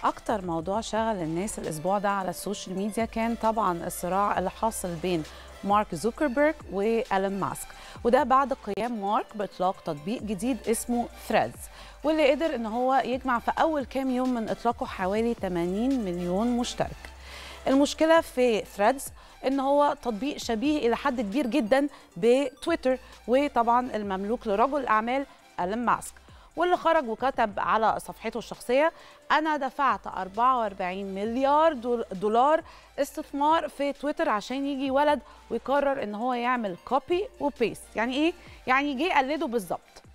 أكتر موضوع شغل الناس الأسبوع ده على السوشيال ميديا كان طبعا الصراع اللي حاصل بين مارك زوكربيرج وإيلون ماسك وده بعد قيام مارك بإطلاق تطبيق جديد اسمه ثريدز واللي قدر إن هو يجمع في أول كام يوم من إطلاقه حوالي 80 مليون مشترك المشكله في ثريدز ان هو تطبيق شبيه الى حد كبير جدا بتويتر وطبعا المملوك لرجل الاعمال ألين ماسك واللي خرج وكتب على صفحته الشخصيه انا دفعت 44 مليار دولار استثمار في تويتر عشان يجي ولد ويقرر ان هو يعمل كوبي وبيست يعني ايه يعني جه قلده بالظبط